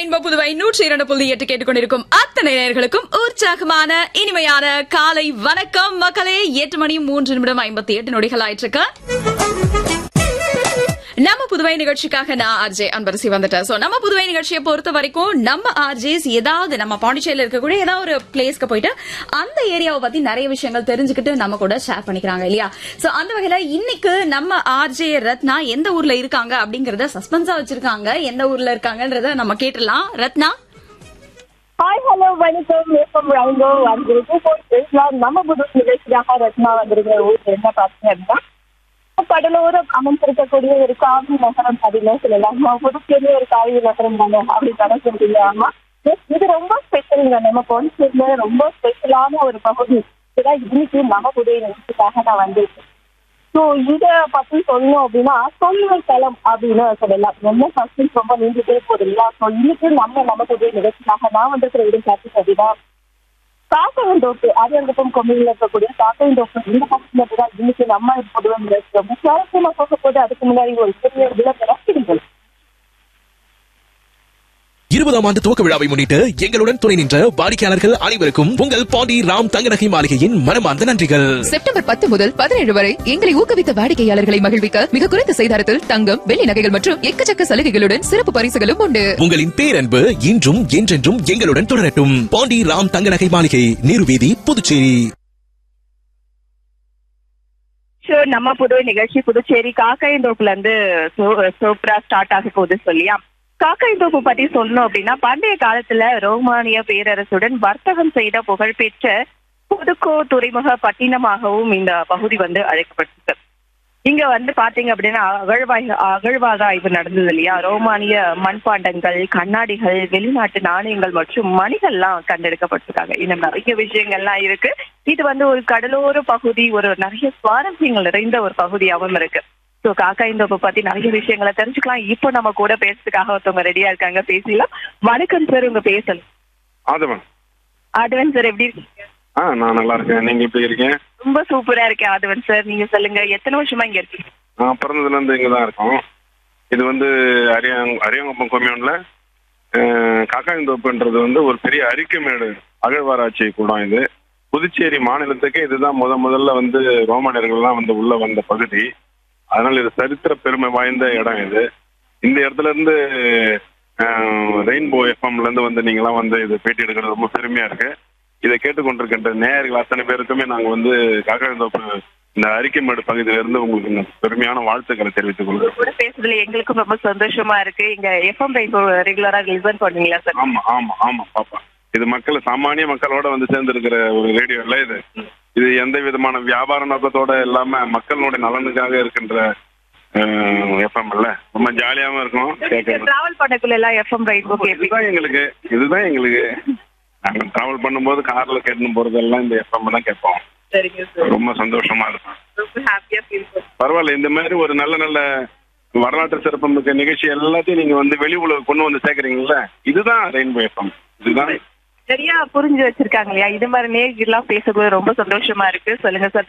rainbow Puduvai நூற்றி இரண்டு புள்ளி எட்டு கேட்டுக்கொண்டிருக்கும் அத்தனை நேயர்களுக்கும் உற்சாகமான இனிமையான காலை வணக்கம் மக்களே எட்டு மணி மூன்று நிமிடம் ஐம்பத்தி எட்டு நொடிகள் ஆயிட்டிருக்கு நம்ம புதுவை நிகழ்ச்சிக்காக நான் ஆர்ஜே அன்பரசி வந்துட்டேன் சோ நம்ம புதுவை நிகழ்ச்சியை பொறுத்த வரைக்கும் நம்ம ஆர்ஜேஸ் ஏதாவது நம்ம பாண்டிச்சேரியில இருக்கக்கூடிய ஏதாவது ஒரு பிளேஸ்க்கு போயிட்டு அந்த ஏரியாவை பத்தி நிறைய விஷயங்கள் தெரிஞ்சுக்கிட்டு நம்ம கூட ஷேர் பண்ணிக்கிறாங்க இல்லையா சோ அந்த வகையில இன்னைக்கு நம்ம ஆர்ஜே ரத்னா எந்த ஊர்ல இருக்காங்க அப்படிங்கறத சஸ்பென்ஸா வச்சிருக்காங்க எந்த ஊர்ல இருக்காங்கன்றத நம்ம கேட்டுலாம் ரத்னா ஹாய் ஹலோ வணக்கம் வேப்பம் ரெயின்போ வந்திருக்கு போய் பேசலாம் நம்ம புது நிகழ்ச்சியாக ரத்னா வந்திருக்கிற ஊர் என்ன பார்த்தீங்க அப்படின்னா கடலோரம் அமைந்திருக்கக்கூடிய ஒரு காவி நகரம் அப்படின்னு சொல்லலாம் நம்ம புதுச்சேரியில ஒரு காவி நகரம் தானே அப்படி தானே சொல்றீங்க ஆமா Yes, இது ரொம்ப ஸ்பெஷலுங்க நம்ம பாண்டிச்சேரியில ரொம்ப ஸ்பெஷலான ஒரு பகுதி இதுதான் இன்னைக்கு நம்ம புதிய நிகழ்ச்சிக்காக நான் வந்திருக்கேன் ஸோ இத பத்தி சொல்லணும் அப்படின்னா சொல்லுவை தளம் அப்படின்னு சொல்லலாம் என்ன ஃபர்ஸ்ட் ரொம்ப நீண்டுட்டே போகுது இல்லையா ஸோ இன்னைக்கு நம்ம நம்ம புதிய நிகழ்ச்சிக்காக நான் வந்திருக்கிற இடம் பார்த்து அப்படின்னா காக்கையந்தோப்பு அரியங்குப்பம் கொம்மியில் இருக்கக்கூடிய காக்கையந்தோப்பு இந்த பக்கத்துல தான் இன்னைக்கு நம்ம பொதுவாக நிகழ்ச்சி ரொம்ப சுவாரஸ்யமா போக போது அதுக்கு முன்னாடி ஒரு சிறிய விளக்கம் இருபதாம் ஆண்டு துவக்க விழாவை முன்னிட்டு எங்களுடன் துணை நின்ற வாடிக்கையாளர்கள் அனைவருக்கும் உங்கள் பாண்டி ராம் தங்கநகை மாளிகையின் மனமார்ந்த நன்றிகள் செப்டம்பர் பத்து முதல் பதினேழு வரை எங்களை ஊக்குவித்த வாடிக்கையாளர்களை மகிழ்விக்க மிக குறைந்த செய்தாரத்தில் தங்கம் வெள்ளி நகைகள் மற்றும் எக்கச்சக்க சலுகைகளுடன் சிறப்பு பரிசுகளும் உண்டு உங்களின் பேரன்பு இன்றும் என்றென்றும் எங்களுடன் தொடரட்டும் பாண்டி ராம் தங்கநகை மாளிகை நீர்வீதி புதுச்சேரி ஷோ நம்ம புதுவை நிகழ்ச்சி புதுச்சேரி காக்காயந்தோப்புல இருந்து சூப்பரா ஸ்டார்ட் ஆக போகுது சொல்லியா காக்காயந்தோப்பு பத்தி சொல்லணும் அப்படின்னா பண்டைய காலத்துல ரோமானிய பேரரசுடன் வர்த்தகம் செய்த புகழ்பெற்ற புதுக்கோ துறைமுக பட்டினமாகவும் இந்த பகுதி வந்து அழைக்கப்பட்டிருக்கு இங்க வந்து பாத்தீங்க அப்படின்னா அகழ்வாய் அகழ்வாக ஆய்வு நடந்தது இல்லையா ரோமானிய மண்பாண்டங்கள் கண்ணாடிகள் வெளிநாட்டு நாணயங்கள் மற்றும் மணிகள்லாம் கண்டெடுக்கப்பட்டிருக்காங்க இன்னும் நிறைய விஷயங்கள்லாம் இருக்கு இது வந்து ஒரு கடலோர பகுதி ஒரு நிறைய சுவாரஸ்யங்கள் நிறைந்த ஒரு பகுதியாகவும் இருக்கு ஸோ காக்காயிந்தோப்பு பத்தி நிறைய விஷயங்களை தெரிஞ்சுக்கலாம் இப்போ நம்ம கூட பேசுறதுக்காக ஒருத்தவங்க ரெடியா இருக்காங்க பேசலாம் வணக்கம் சார் உங்க பேசலாம் ஆதவன் ஆதவன் சார் எப்படி இருக்கீங்க ஆ நான் நல்லா இருக்கேன் நீங்க எப்படி இருக்கீங்க ரொம்ப சூப்பரா இருக்கேன் ஆதவன் சார் நீங்க சொல்லுங்க எத்தனை வருஷமா இங்க இருக்கீங்க நான் பிறந்ததுல இருந்து இங்க தான் இருக்கோம் இது வந்து அரியாங் அரியாங்குப்பம் கொம்யூன்ல காக்காயந்தோப்புன்றது வந்து ஒரு பெரிய அரிக்கமேடு அகழ்வாராய்ச்சி கூடம் இது புதுச்சேரி மாநிலத்துக்கு இதுதான் முத முதல்ல வந்து ரோமானியர்கள்லாம் வந்து உள்ள வந்த பகுதி அதனால இது சரித்திர பெருமை வாய்ந்த இடம் இது இந்த இடத்துல இருந்து ரெயின்போ எஃப்எம்ல இருந்து வந்து நீங்களாம் வந்து இது பேட்டி எடுக்கிறது ரொம்ப பெருமையா இருக்கு இதை கேட்டுக்கொண்டிருக்கின்ற நேயர்கள் அத்தனை பேருக்குமே நாங்க வந்து காக்காயந்தோப்பு இந்த அரிக்கமேடு பகுதியில இருந்து உங்களுக்கு இந்த பெருமையான வாழ்த்துக்களை தெரிவித்துக் கொள்கிறோம் கூட பேசுறதுல எங்களுக்கும் ரொம்ப சந்தோஷமா இருக்கு இங்க எஃப்எம் ரெயின்போ ரெகுலரா லிசன் பண்ணுவீங்களா சார் ஆமா ஆமா ஆமா பாப்பா இது மக்கள் சாமானிய மக்களோட வந்து சேர்ந்து இருக்கிற ஒரு ரேடியோ இல்ல இது இது எந்த விதமான வியாபார நோக்கத்தோட இல்லாம மக்களுடைய நலனுக்காக இருக்கின்ற எஃப்எம் இல்ல ரொம்ப ஜாலியாவும் இருக்கும் கேட்கறது டிராவல் பண்ணக்குள்ள எல்லாம் எஃப்எம் ரெயின்போ கேட்பீங்க இதுதான் எங்களுக்கு இதுதான் எங்களுக்கு நாங்க டிராவல் பண்ணும்போது கார்ல கேட்டுன்னு போறதெல்லாம் இந்த எஃப்எம் தான் கேட்போம் சரிங்க சார் ரொம்ப சந்தோஷமா இருக்கும் ரொம்ப ஹாப்பியா ஃபீல் பண்ணுறேன் பரவாயில்ல இந்த மாதிரி ஒரு நல்ல நல்ல வரலாற்று சிறப்புமிக்க நிகழ்ச்சி எல்லாத்தையும் நீங்க வந்து வெளி உலக கொண்டு வந்து சேர்க்கறீங்கல்ல இதுதான் ரெயின்போ எஃப்எம் இதுதான் சரியா புரிஞ்சு வச்சிருக்காங்க இல்லையா இது மாதிரி நேர்லாம் பேசக்கூட ரொம்ப சந்தோஷமா இருக்கு சொல்லுங்க சார்